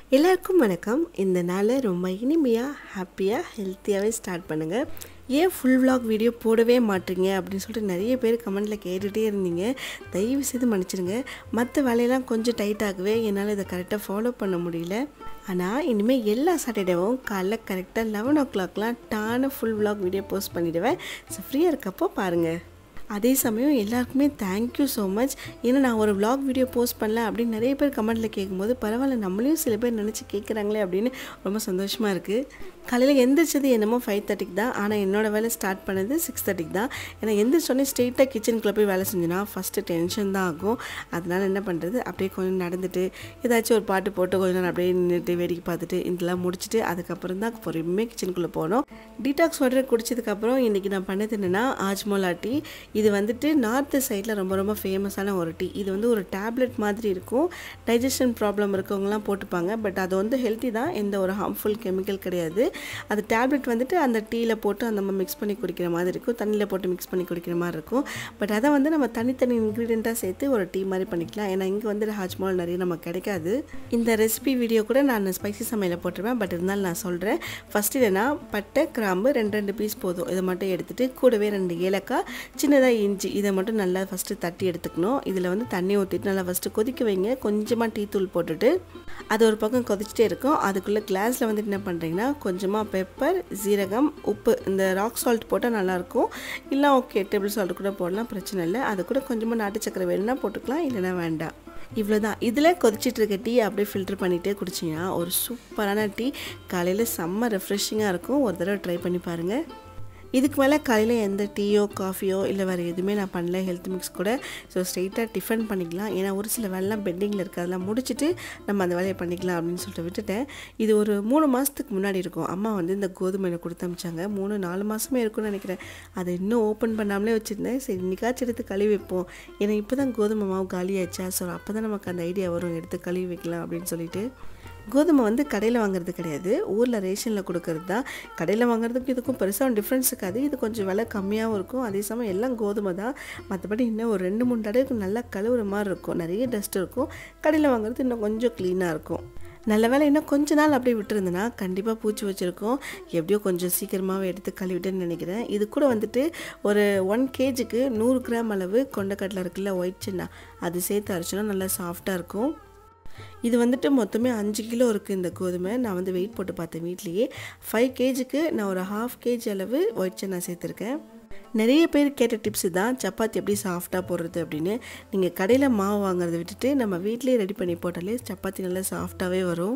எல்லாருக்கும் வணக்கம் இந்த நாளை ரொம்ப இனிமையாக ஹாப்பியாக ஹெல்த்தியாகவே ஸ்டார்ட் பண்ணுங்கள் ஏன் ஃபுல் vlog வீடியோ போடவே மாட்டீங்க அப்படின்னு சொல்லிட்டு நிறைய பேர் கமெண்ட்டில் கேட்டுகிட்டே இருந்தீங்க தயவு செய்து மன்னிச்சிடுங்க மற்ற வேலையெல்லாம் கொஞ்சம் டைட் ஆகவே என்னால் இதை கரெக்டாக ஃபாலோ பண்ண முடியல ஆனால் இனிமேல் எல்லா சாட்டர்டேவும் காலைல கரெக்டாக லெவன் ஓ கிளாக்லாம் டான ஃபுல் vlog வீடியோ போஸ்ட் பண்ணிவிடுவேன் ஸோ ஃப்ரீயாக இருக்கப்போ பாருங்கள் அதே சமயம் எல்லாருக்குமே தேங்க்யூ ஸோ மச் ஏன்னா நான் ஒரு vlog வீடியோ போஸ்ட் பண்ணல அப்படின்னு நிறைய பேர் கமெண்ட்டில் கேட்கும்போது பரவாயில்ல நம்மளையும் சில பேர் நினச்சி கேட்குறாங்களே அப்படின்னு ரொம்ப சந்தோஷமாக இருக்குது காலையில் எந்திரிச்சது என்னமோ ஃபைவ் தேர்ட்டிக்கு தான் ஆனால் என்னோடய வேலை ஸ்டார்ட் பண்ணது சிக்ஸ் தேர்ட்டிக்கு தான் ஏன்னா எந்திரிச்சோடனே ஸ்ட்ரெயிட்டாக கிச்சனுக்குள்ளே போய் வேலை செஞ்சேன்னா ஃபஸ்ட்டு டென்ஷன் தான் ஆகும் அதனால் என்ன பண்ணுறது அப்படியே கொஞ்சம் நடந்துட்டு ஏதாச்சும் ஒரு பாட்டு போட்டு கொஞ்ச நேரம் அப்படியே நின்றுட்டு வேடிக்கை பார்த்துட்டு இதெல்லாம் முடிச்சுட்டு அதுக்கப்புறம் தான் பொறுமையாக கிச்சனுக்குள்ளே போனோம் டீடாக்ஸ் வாட்டர் குடிச்சதுக்கப்புறம் இன்றைக்கி நான் பண்ணது என்னென்னா ஆஜ்மோலா டீ இது வந்துட்டு நார்த்து சைடில் ரொம்ப ரொம்ப ஃபேமஸான ஒரு டீ இது வந்து ஒரு டேப்லெட் மாதிரி இருக்கும் டைஜஷன் ப்ராப்ளம் இருக்கவங்கலாம் போட்டுப்பாங்க பட் அது வந்து ஹெல்த்தி தான் எந்த ஒரு ஹார்ம்ஃபுல் கெமிக்கல் கிடையாது அது டேப்லெட் வந்துட்டு அந்த டீயில் போட்டு அந்த நம்ம மிக்ஸ் பண்ணி குடிக்கிற மாதிரி இருக்கும் தண்ணியில் போட்டு மிக்ஸ் பண்ணி குடிக்கிற மாதிரி இருக்கும் பட் அதை வந்து நம்ம தனித்தனி இன்க்ரீடியண்ட்டாக சேர்த்து ஒரு டீ மாதிரி பண்ணிக்கலாம் ஏன்னா இங்கே வந்து ஹாஜ்மால் நிறைய நமக்கு கிடைக்காது இந்த ரெசிபி வீடியோ கூட நான் ஸ்பைசி சமையலில் போட்டுருவேன் பட் இருந்தாலும் நான் சொல்கிறேன் ஃபஸ்ட்டு என்னென்னா பட்டை கிராம்பு ரெண்டு ரெண்டு பீஸ் போதும் இதை மட்டும் எடுத்துகிட்டு கூடவே ரெண்டு ஏலக்காய் சின்னதாக இஞ்சி இதை மட்டும் நல்லா ஃபஸ்ட்டு தட்டி எடுத்துக்கணும் இதில் வந்து தண்ணி ஊற்றிட்டு நல்லா ஃபஸ்ட்டு கொதிக்க வைங்க கொஞ்சமாக டீ தூள் போட்டுட்டு அது ஒரு பக்கம் கொதிச்சிட்டே இருக்கும் அதுக்குள்ளே கிளாஸில் வந்துட்டு என்ன பண்ணுறீங்கன்னா கொஞ்சமாக பெப்பர் ஜீரகம் உப்பு இந்த ராக் சால்ட் போட்டால் நல்லாயிருக்கும் இல்லை ஓகே டேபிள் சால்ட் கூட போடலாம் பிரச்சனை இல்லை அது கூட கொஞ்சமாக நாட்டு சக்கரை வேணும்னா போட்டுக்கலாம் இல்லைன்னா வேண்டாம் இவ்வளோதான் இதில் கொதிச்சிட்டு இருக்க டீ அப்படியே ஃபில்டர் பண்ணிகிட்டே குடிச்சிங்கன்னா ஒரு சூப்பரான டீ காலையில் செம்ம ரெஃப்ரெஷிங்காக இருக்கும் ஒரு தடவை ட்ரை பண்ணி பாருங்கள் இதுக்கு மேலே காலையில் எந்த டீயோ காஃபியோ இல்லை வேறு எதுவுமே நான் பண்ணல ஹெல்த் மிக்ஸ் கூட ஸோ ஸ்ட்ரெயிட்டாக டிஃபன் பண்ணிக்கலாம் ஏன்னா ஒரு சில வேலைலாம் பெண்டிங்கில் இருக்குது அதெல்லாம் முடிச்சுட்டு நம்ம அந்த வேலையை பண்ணிக்கலாம் அப்படின்னு சொல்லிட்டு விட்டுட்டேன் இது ஒரு மூணு மாதத்துக்கு முன்னாடி இருக்கும் அம்மா வந்து இந்த கோதுமை எனக்கு கொடுத்து அமிச்சாங்க மூணு நாலு மாதமே இருக்கும்னு நினைக்கிறேன் அதை இன்னும் ஓப்பன் பண்ணாமலே வச்சுருந்தேன் சரி இன்னைக்காச்சும் எடுத்து கழுவி வைப்போம் ஏன்னா இப்போ தான் கோதுமை மாவு காலியாச்சா ஸோ அப்போ தான் நமக்கு அந்த ஐடியா வரும் எடுத்து கழுவி வைக்கலாம் அப்படின்னு சொல்லிட்டு கோதுமை வந்து கடையில் வாங்குறது கிடையாது ஊரில் ரேஷனில் கொடுக்கறது தான் கடையில் வாங்குறதுக்கு இதுக்கும் பெருசாக டிஃப்ரென்ஸ் இருக்காது இது கொஞ்சம் விலை கம்மியாகவும் இருக்கும் அதே சமயம் எல்லாம் கோதுமை தான் மற்றபடி இன்னும் ஒரு ரெண்டு மூணு தடவைக்கு நல்லா கழுவுற மாதிரி இருக்கும் நிறைய டஸ்ட் இருக்கும் கடையில் வாங்குறது இன்னும் கொஞ்சம் க்ளீனாக இருக்கும் நல்ல வேலை இன்னும் கொஞ்ச நாள் அப்படியே விட்டுருந்தேன்னா கண்டிப்பாக பூச்சி வச்சுருக்கோம் எப்படியோ கொஞ்சம் சீக்கிரமாகவே எடுத்து கழுவிட்டேன்னு நினைக்கிறேன் இது கூட வந்துட்டு ஒரு ஒன் கேஜிக்கு நூறு கிராம் அளவு கொண்டக்கடலை இருக்குல்ல ஒயிட் சின்னா அது சேர்த்து அரைச்சோன்னா நல்லா சாஃப்டாக இருக்கும் இது வந்துட்டு மொத்தமே அஞ்சு கிலோ இருக்குது இந்த கோதுமை நான் வந்து வெயிட் போட்டு பார்த்தேன் வீட்லேயே ஃபைவ் கேஜிக்கு நான் ஒரு ஹாஃப் கேஜி அளவு ஒயிட் சன்னா சேர்த்துருக்கேன் நிறைய பேர் கேட்ட டிப்ஸ் தான் சப்பாத்தி எப்படி சாஃப்டாக போடுறது அப்படின்னு நீங்கள் கடையில் மாவு வாங்குறத விட்டுட்டு நம்ம வீட்லேயே ரெடி பண்ணி போட்டாலே சப்பாத்தி நல்லா சாஃப்டாகவே வரும்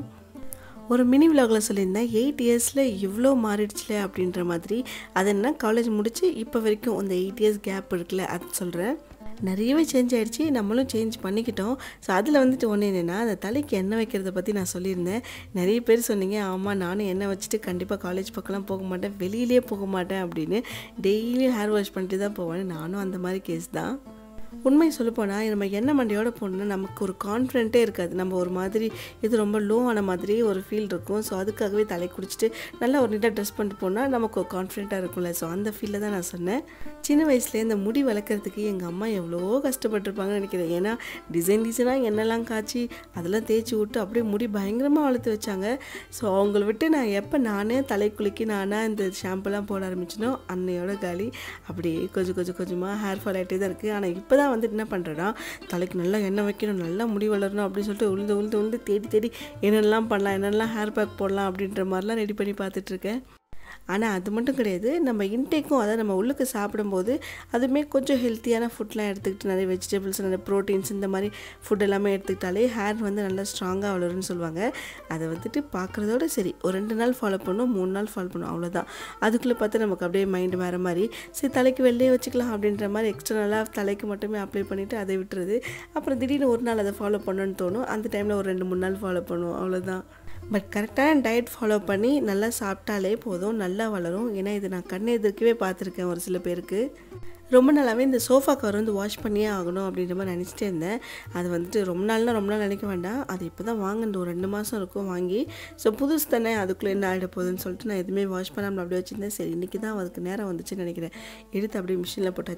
ஒரு மினி விலாகில் சொல்லியிருந்தேன் எயிட் இயர்ஸில் இவ்வளோ மாறிடுச்சுல அப்படின்ற மாதிரி அது என்ன காலேஜ் முடித்து இப்போ வரைக்கும் அந்த எயிட் இயர்ஸ் கேப் இருக்குல்ல அது சொல்கிறேன் நிறையவே சேஞ்ச் ஆகிடுச்சு நம்மளும் சேஞ்ச் பண்ணிக்கிட்டோம் ஸோ அதில் வந்துட்டு ஒன்று என்னென்னா அந்த தலைக்கு எண்ணெய் வைக்கிறத பற்றி நான் சொல்லியிருந்தேன் நிறைய பேர் சொன்னீங்க ஆமாம் நானும் எண்ணெய் வச்சுட்டு கண்டிப்பாக காலேஜ் பக்கம்லாம் போக மாட்டேன் வெளியிலே போக மாட்டேன் அப்படின்னு டெய்லியும் ஹேர் வாஷ் பண்ணிட்டு தான் போவேன் நானும் அந்த மாதிரி கேஸ் தான் உண்மை சொல்லப்போனால் நம்ம எண்ணெய் மண்டையோட போனோம்னா நமக்கு ஒரு கான்ஃபிடென்ட்டே இருக்காது நம்ம ஒரு மாதிரி இது ரொம்ப லோ ஆன மாதிரி ஒரு ஃபீல் இருக்கும் ஸோ அதுக்காகவே தலை குடிச்சிட்டு நல்லா ஒரு நீட்டாக ட்ரெஸ் பண்ணிட்டு போனால் நமக்கு ஒரு கான்ஃபிடென்ட்டாக இருக்கும்ல ஸோ அந்த ஃபீலில் தான் நான் சொன்னேன் சின்ன வயசுலேயே இந்த முடி வளர்க்குறதுக்கு எங்கள் அம்மா எவ்வளோ கஷ்டப்பட்டிருப்பாங்கன்னு நினைக்கிறேன் ஏன்னா டிசைன் டிசைனாக எண்ணெய்லாம் காய்ச்சி அதெல்லாம் தேய்ச்சி விட்டு அப்படியே முடி பயங்கரமாக வளர்த்து வச்சாங்க ஸோ அவங்கள விட்டு நான் எப்போ நானே தலை குலுக்கி நானாக இந்த ஷாம்புலாம் போட ஆரம்பிச்சினோ அன்னையோட காலி அப்படியே கொஞ்சம் கொஞ்சம் கொஞ்சமாக ஹேர் ஃபால் ஆகிட்டே தான் இருக்குது ஆனால் இப்போ தான் வந்துட்டு என்ன பண்ணுறேன்னா தலைக்கு நல்லா எண்ணெய் வைக்கணும் நல்லா முடி வளரணும் அப்படின்னு சொல்லிட்டு உளுந்து உளுந்து உளுந்து தேடி தேடி என்னென்னலாம் பண்ணலாம் என்னென்னலாம் ஹேர் பேக் போடலாம் அப்படின்ற மாதிரிலாம் ரெடி பண்ணி பார்த்துட்ருக்கேன் ஆனால் அது மட்டும் கிடையாது நம்ம இன்டேக்கும் அதை நம்ம உள்ளுக்கு சாப்பிடும்போது அதுவுமே கொஞ்சம் ஹெல்த்தியான ஃபுட்லாம் எடுத்துக்கிட்டு நிறைய வெஜிடபிள்ஸ் நிறைய ப்ரோட்டீன்ஸ் இந்த மாதிரி ஃபுட் எல்லாமே எடுத்துக்கிட்டாலே ஹேர் வந்து நல்லா ஸ்ட்ராங்காக வளரும்னு சொல்லுவாங்க அதை வந்துட்டு பார்க்குறதோட சரி ஒரு ரெண்டு நாள் ஃபாலோ பண்ணும் மூணு நாள் ஃபாலோ பண்ணும் அவ்வளோதான் அதுக்குள்ளே பார்த்து நமக்கு அப்படியே மைண்டு வேறு மாதிரி சரி தலைக்கு வெளிலே வச்சுக்கலாம் அப்படின்ற மாதிரி எக்ஸ்டர்னலாக தலைக்கு மட்டுமே அப்ளை பண்ணிவிட்டு அதை விட்டுறது அப்புறம் திடீர்னு ஒரு நாள் அதை ஃபாலோ பண்ணணும்னு தோணும் அந்த டைமில் ஒரு ரெண்டு மூணு நாள் ஃபாலோ பண்ணுவோம் அவ்வளோதான் பட் கரெக்டான டயட் ஃபாலோ பண்ணி நல்லா சாப்பிட்டாலே போதும் நல்லா வளரும் ஏன்னா இது நான் கண் எதிர்க்கவே பார்த்துருக்கேன் ஒரு சில பேருக்கு ரொம்ப நாளாகவே இந்த சோஃபா கவர் வந்து வாஷ் பண்ணியே ஆகணும் அப்படின்ற மாதிரி நினச்சிட்டே இருந்தேன் அது வந்துட்டு ரொம்ப நாள்னால் ரொம்ப நாள் நினைக்க வேண்டாம் அது இப்போ தான் வாங்கின ஒரு ரெண்டு மாதம் இருக்கும் வாங்கி ஸோ புதுசு தானே அதுக்குள்ளே என்ன ஆகிட போகுதுன்னு சொல்லிட்டு நான் எதுவுமே வாஷ் பண்ணாமல் அப்படியே வச்சுருந்தேன் சரி இன்றைக்கி தான் அதுக்கு நேரம் வந்துச்சுன்னு நினைக்கிறேன் எடுத்து அப்படியே மிஷினில் போட்டாச்சு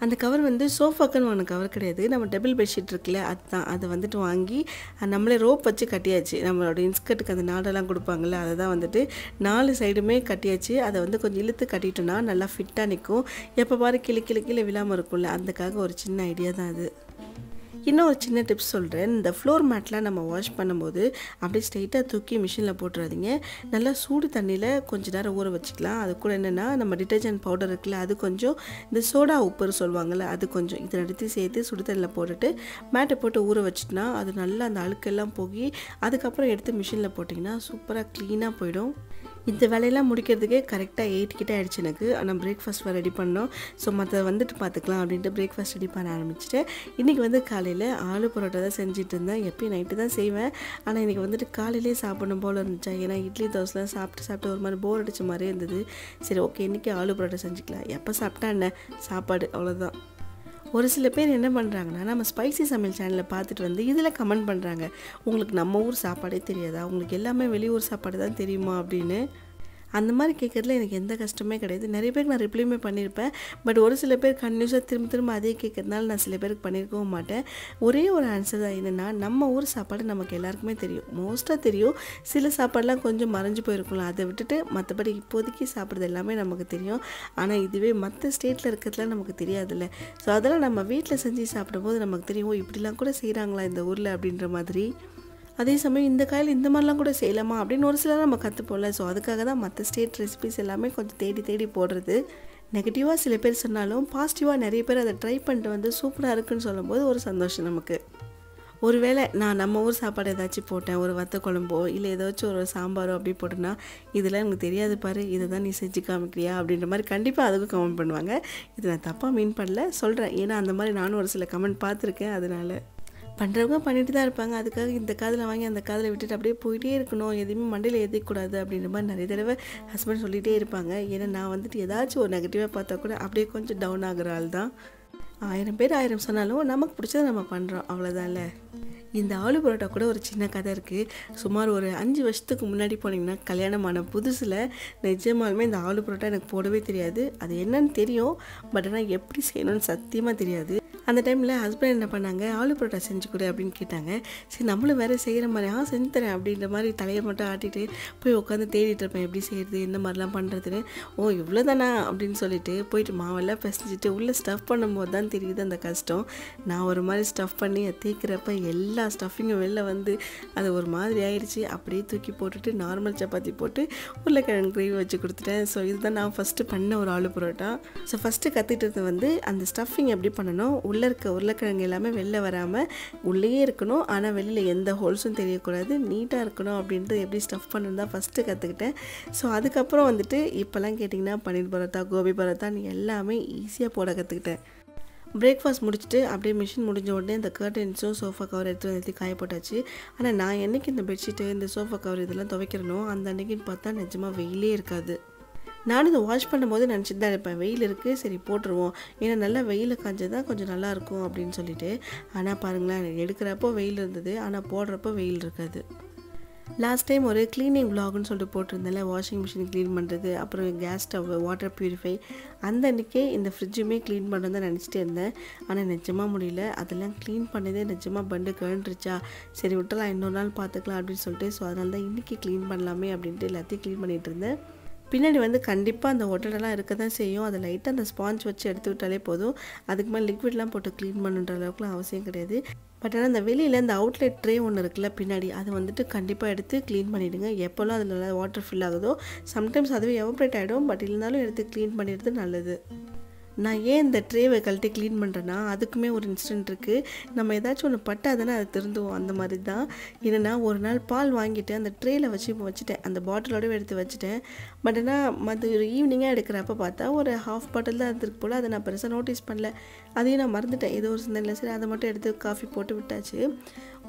அந்த கவர் வந்து சோஃபாக்குன்னு வாங்கின கவர் கிடையாது நம்ம டபுள் பெட்ஷீட் இருக்குல்ல அதுதான் அதை வந்துட்டு வாங்கி அஹ் நம்மளே ரோப் வச்சு கட்டியாச்சு நம்மளோட இன்ஸ்கர்ட்டுக்கு அந்த நாடெல்லாம் கொடுப்பாங்கல்ல அதை தான் வந்துட்டு நாலு சைடுமே கட்டியாச்சு அதை வந்து கொஞ்சம் இழுத்து கட்டிட்டோன்னா நல்லா ஃபிட்டாக நிற்கும் எப்போ பாரு கிளி கிளி கீழே விழாமல் இருக்கும்ல அதுக்காக ஒரு சின்ன ஐடியா தான் அது இன்னும் ஒரு சின்ன டிப்ஸ் சொல்கிறேன் இந்த ஃப்ளோர் மேட்லாம் நம்ம வாஷ் பண்ணும்போது அப்படியே ஸ்ட்ரைட்டாக தூக்கி மிஷினில் போட்டுறாதீங்க நல்லா சூடு தண்ணியில் கொஞ்ச நேரம் ஊற வச்சுக்கலாம் அது கூட என்னென்னா நம்ம டிட்டர்ஜென்ட் பவுடர் இருக்குல்ல அது கொஞ்சம் இந்த சோடா உப்புன்னு சொல்லுவாங்கள்ல அது கொஞ்சம் இதை எடுத்து சேர்த்து சுடு தண்ணியில் போட்டுட்டு மேட்டை போட்டு ஊற வச்சுட்டுனா அது நல்லா அந்த அழுக்கெல்லாம் போகி அதுக்கப்புறம் எடுத்து மிஷினில் போட்டிங்கன்னா சூப்பராக க்ளீனாக போயிடும் இந்த வேலையெல்லாம் முடிக்கிறதுக்கே கரெக்டாக எயிட் கிட்ட ஆயிடுச்சு எனக்கு ஆனால் பிரேக்ஃபாஸ்ட் ரெடி பண்ணோம் ஸோ மற்ற வந்துட்டு பார்த்துக்கலாம் அப்படின்ட்டு பிரேக்ஃபாஸ்ட் ரெடி பண்ண ஆரம்பிச்சிட்டேன் இன்றைக்கி வந்து காலையில் ஆலு பரோட்டா தான் செஞ்சுட்டு இருந்தேன் எப்பயும் நைட்டு தான் செய்வேன் ஆனால் இன்றைக்கி வந்துட்டு காலையிலே சாப்பிடணும் போல் இருந்துச்சா ஏன்னா இட்லி தோசைலாம் சாப்பிட்டு சாப்பிட்டு ஒரு மாதிரி போர் அடிச்ச மாதிரியே இருந்தது சரி ஓகே இன்றைக்கி ஆலு பரோட்டா செஞ்சுக்கலாம் எப்போ சாப்பிட்டா என்ன சாப்பாடு அவ்வளோதான் ஒரு சில பேர் என்ன பண்ணுறாங்கன்னா நம்ம ஸ்பைசி சமையல் சேனலில் பார்த்துட்டு வந்து இதில் கமெண்ட் பண்ணுறாங்க உங்களுக்கு நம்ம ஊர் சாப்பாடே தெரியாதா உங்களுக்கு எல்லாமே வெளியூர் சாப்பாடு தான் தெரியுமா அப்படின்னு அந்த மாதிரி கேட்குறதுல எனக்கு எந்த கஷ்டமே கிடையாது நிறைய பேருக்கு நான் ரிப்ளைமே பண்ணியிருப்பேன் பட் ஒரு சில பேர் கன்யூஸாக திரும்ப திரும்ப அதே கேட்கறதுனால நான் சில பேருக்கு பண்ணியிருக்கவும் மாட்டேன் ஒரே ஒரு ஆன்சர் தான் என்னென்னா நம்ம ஊர் சாப்பாடு நமக்கு எல்லாருக்குமே தெரியும் மோஸ்ட்டாக தெரியும் சில சாப்பாடுலாம் கொஞ்சம் மறைஞ்சு போயிருக்கலாம் அதை விட்டுட்டு மற்றபடி இப்போதைக்கு சாப்பிட்றது எல்லாமே நமக்கு தெரியும் ஆனால் இதுவே மற்ற ஸ்டேட்டில் இருக்கிறதுலாம் நமக்கு தெரியாதுல்ல ஸோ அதெல்லாம் நம்ம வீட்டில் செஞ்சு சாப்பிடும்போது நமக்கு தெரியும் ஓ இப்படிலாம் கூட செய்கிறாங்களா இந்த ஊரில் அப்படின்ற மாதிரி அதே சமயம் இந்த காயில் இந்த மாதிரிலாம் கூட செய்யலாமா அப்படின்னு ஒரு சிலர் நம்ம கற்றுப்போம்ல ஸோ அதுக்காக தான் மற்ற ஸ்டேட் ரெசிபிஸ் எல்லாமே கொஞ்சம் தேடி தேடி போடுறது நெகட்டிவாக சில பேர் சொன்னாலும் பாசிட்டிவாக நிறைய பேர் அதை ட்ரை பண்ணிட்டு வந்து சூப்பராக இருக்குன்னு சொல்லும்போது ஒரு சந்தோஷம் நமக்கு ஒருவேளை நான் நம்ம ஊர் சாப்பாடு ஏதாச்சும் போட்டேன் ஒரு வத்த குழம்போ இல்லை ஏதாச்சும் ஒரு சாம்பாரோ அப்படி போட்டேன்னா இதெல்லாம் எனக்கு தெரியாது பாரு இதை தான் நீ செஞ்சு காமிக்கிறியா அப்படின்ற மாதிரி கண்டிப்பாக அதுக்கும் கமெண்ட் பண்ணுவாங்க இது நான் தப்பாக மீன் பண்ணல சொல்கிறேன் ஏன்னா அந்த மாதிரி நானும் ஒரு சில கமெண்ட் பார்த்துருக்கேன் அதனால பண்ணுறவங்க பண்ணிட்டு தான் இருப்பாங்க அதுக்காக இந்த காதில் வாங்கி அந்த காதில் விட்டுட்டு அப்படியே போயிட்டே இருக்கணும் எதுவுமே மண்டையில் ஏற்றிக்கூடாது அப்படின்ற மாதிரி நிறைய தடவை ஹஸ்பண்ட் சொல்லிகிட்டே இருப்பாங்க ஏன்னா நான் வந்துட்டு ஏதாச்சும் ஒரு நெகட்டிவாக பார்த்தா கூட அப்படியே கொஞ்சம் டவுன் ஆகுற ஆள் தான் ஆயிரம் பேர் ஆயிரம் சொன்னாலும் நமக்கு பிடிச்சதை நம்ம பண்ணுறோம் அவ்வளோதான்ல இந்த ஆலு பரோட்டா கூட ஒரு சின்ன கதை இருக்குது சுமார் ஒரு அஞ்சு வருஷத்துக்கு முன்னாடி போனீங்கன்னா கல்யாணமான புதுசில் நிஜமாலுமே இந்த ஆலு பரோட்டா எனக்கு போடவே தெரியாது அது என்னன்னு தெரியும் பட் ஆனால் எப்படி செய்யணும்னு சத்தியமாக தெரியாது அந்த டைமில் ஹஸ்பண்ட் என்ன பண்ணாங்க ஆலு பரோட்டா செஞ்சு கொடு அப்படின்னு கேட்டாங்க சரி நம்மளும் வேறு செய்கிற மாதிரி ஆ செஞ்சு தரேன் அப்படின்ற மாதிரி தலையை மட்டும் ஆட்டிட்டு போய் உட்காந்து தேடிட்டு இருப்பேன் எப்படி செய்கிறது என்ன மாதிரிலாம் பண்ணுறதுன்னு ஓ இவ்வளோ தானா அப்படின்னு சொல்லிட்டு போயிட்டு மாவெல்லாம் பிசைஞ்சிட்டு உள்ளே ஸ்டஃப் பண்ணும்போது தான் தெரியுது அந்த கஷ்டம் நான் ஒரு மாதிரி ஸ்டஃப் பண்ணி தேய்க்கிறப்ப எல்லா ஸ்டஃபிங்கும் வெளில வந்து அது ஒரு மாதிரி ஆயிடுச்சு அப்படியே தூக்கி போட்டுட்டு நார்மல் சப்பாத்தி போட்டு உருளைக்கிழங்கு கிரேவி வச்சு கொடுத்துட்டேன் ஸோ இதுதான் நான் ஃபஸ்ட்டு பண்ண ஒரு ஆலு பரோட்டா ஸோ ஃபஸ்ட்டு கற்றுக்கிட்டது வந்து அந்த ஸ்டஃபிங் எப்படி பண்ணணும் உள்ளே இருக்க உருளைக்கிழங்கு எல்லாமே வெளில வராமல் உள்ளேயே இருக்கணும் ஆனால் வெளியில் எந்த ஹோல்ஸும் தெரியக்கூடாது நீட்டாக இருக்கணும் அப்படின்ட்டு எப்படி ஸ்டஃப் பண்ணணும் தான் ஃபஸ்ட்டு கற்றுக்கிட்டேன் ஸோ அதுக்கப்புறம் வந்துட்டு இப்போல்லாம் கேட்டிங்கன்னா பன்னீர் பரோட்டா கோபி பரோட்டான்னு எல்லாமே ஈஸியாக போட கற்றுக்கிட்டேன் பிரேக்ஃபாஸ்ட் முடிச்சுட்டு அப்படியே மிஷின் முடிஞ்ச உடனே இந்த கர்டன்ஸும் சோஃபா கவர் எடுத்து வந்து காய போட்டாச்சு ஆனால் நான் என்னைக்கு இந்த பெட்ஷீட்டு இந்த சோஃபா கவர் இதெல்லாம் துவைக்கிறனோ அந்த அன்னைக்குன்னு பார்த்தா நிஜமாக வெயிலே இருக்காது நானும் இதை வாஷ் பண்ணும்போது நினச்சிட்டு தான் இருப்பேன் வெயில் இருக்குது சரி போட்டுருவோம் ஏன்னா நல்லா வெயில் காஞ்சதான் கொஞ்சம் நல்லா இருக்கும் அப்படின்னு சொல்லிட்டு ஆனால் பாருங்களேன் எடுக்கிறப்போ வெயில் இருந்தது ஆனால் போடுறப்போ வெயில் இருக்காது லாஸ்ட் டைம் ஒரு க்ளீனிங் vlogனு சொல்லிட்டு போட்டிருந்தேன்ல வாஷிங் மிஷின் க்ளீன் பண்ணுறது அப்புறம் கேஸ் ஸ்டவ் வாட்டர் ப்யூரிஃபை அந்த அன்றைக்கே இந்த ஃப்ரிட்ஜுமே க்ளீன் பண்ணுறது தான் நினச்சிட்டே இருந்தேன் ஆனால் நிஜமாக முடியல அதெல்லாம் க்ளீன் பண்ணதே நிஜமாக பண்டு கழண்டுருச்சா சரி விட்டலாம் இன்னொரு நாள் பார்த்துக்கலாம் அப்படின்னு சொல்லிட்டு ஸோ அதனால தான் இன்றைக்கி க்ளீன் பண்ணலாமே அப்படின்ட்டு எல்லாத்தையும் க்ளீன் பண்ணிகிட்டு இருந்தேன் பின்னாடி வந்து கண்டிப்பாக அந்த ஒட்டடெல்லாம் இருக்க தான் செய்யும் அதை லைட்டாக அந்த ஸ்பாஞ்ச் வச்சு எடுத்து விட்டாலே போதும் அதுக்கு மேலே லிக்விட்லாம் போட்டு க்ளீன் பண்ணுன்ற அளவுக்குலாம் அவசியம் கிடையாது பட் ஆனால் அந்த வெளியில் இந்த அவுட்லெட் ட்ரே ஒன்று இருக்குல்ல பின்னாடி அதை வந்துட்டு கண்டிப்பாக எடுத்து க்ளீன் பண்ணிவிடுங்க எப்போல்லாம் அதில் வாட்டர் ஃபில் ஆகுதோ சம்டைம்ஸ் அதுவே எவப்ரேட் ஆகிடும் பட் இருந்தாலும் எடுத்து க்ளீன் பண்ணிடுறது நல்லது நான் ஏன் இந்த ட்ரேவை கழட்டி க்ளீன் பண்ணுறேன்னா அதுக்குமே ஒரு இன்சிடென்ட் இருக்குது நம்ம ஏதாச்சும் ஒன்று பட்டாதானே அது திருந்துவோம் அந்த மாதிரி தான் என்னென்னா ஒரு நாள் பால் வாங்கிட்டு அந்த ட்ரேயில் வச்சு வச்சுட்டேன் அந்த பாட்டிலோடவே எடுத்து வச்சுட்டேன் பட் ஆனால் மது ஒரு ஈவினிங்காக எடுக்கிறப்ப பார்த்தா ஒரு ஹாஃப் பாட்டில் தான் இருந்திருக்கு போல் அதை நான் பெருசாக நோட்டீஸ் பண்ணல அதையும் நான் மறந்துட்டேன் ஏதோ ஒரு சிந்தனையில் சரி அதை மட்டும் எடுத்து காஃபி போட்டு விட்டாச்சு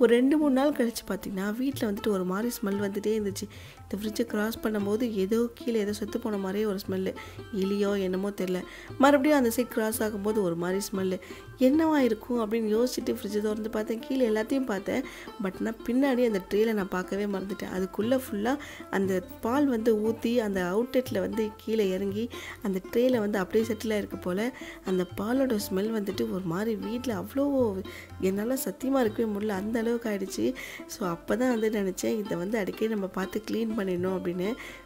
ஒரு ரெண்டு மூணு நாள் கழித்து பார்த்திங்கன்னா வீட்டில் வந்துட்டு ஒரு மாதிரி ஸ்மெல் வந்துகிட்டே இருந்துச்சு இந்த ஃப்ரிட்ஜை க்ராஸ் பண்ணும்போது ஏதோ கீழே ஏதோ செத்து போன மாதிரியே ஒரு ஸ்மெல்லு எலியோ என்னமோ தெரில மறுபடியும் அந்த சைட் க்ராஸ் ஆகும்போது ஒரு மாதிரி ஸ்மெல்லு என்னவா இருக்கும் அப்படின்னு யோசிச்சுட்டு ஃப்ரிட்ஜை திறந்து பார்த்தேன் கீழே எல்லாத்தையும் பார்த்தேன் பட் நான் பின்னாடி அந்த ட்ரேயில் நான் பார்க்கவே மறந்துட்டேன் அதுக்குள்ளே ஃபுல்லாக அந்த பால் வந்து ஊற்றி அந்த அவுட்லெட்டில் வந்து கீழே இறங்கி அந்த ட்ரேயில் வந்து அப்படியே செட்டில் இருக்க போல் அந்த பாலோட ஸ்மெல் வந்துட்டு ஒரு மாதிரி வீட்டில் அவ்வளோ என்னால் சத்தியமாக இருக்கவே முடியல அந்த அளவுக்கு ஆயிடுச்சு ஸோ அப்போ தான் வந்து நினச்சேன் இதை வந்து அடிக்கடி நம்ம பார்த்து க்ளீன் பண்ணிடணும் அப்படின்னு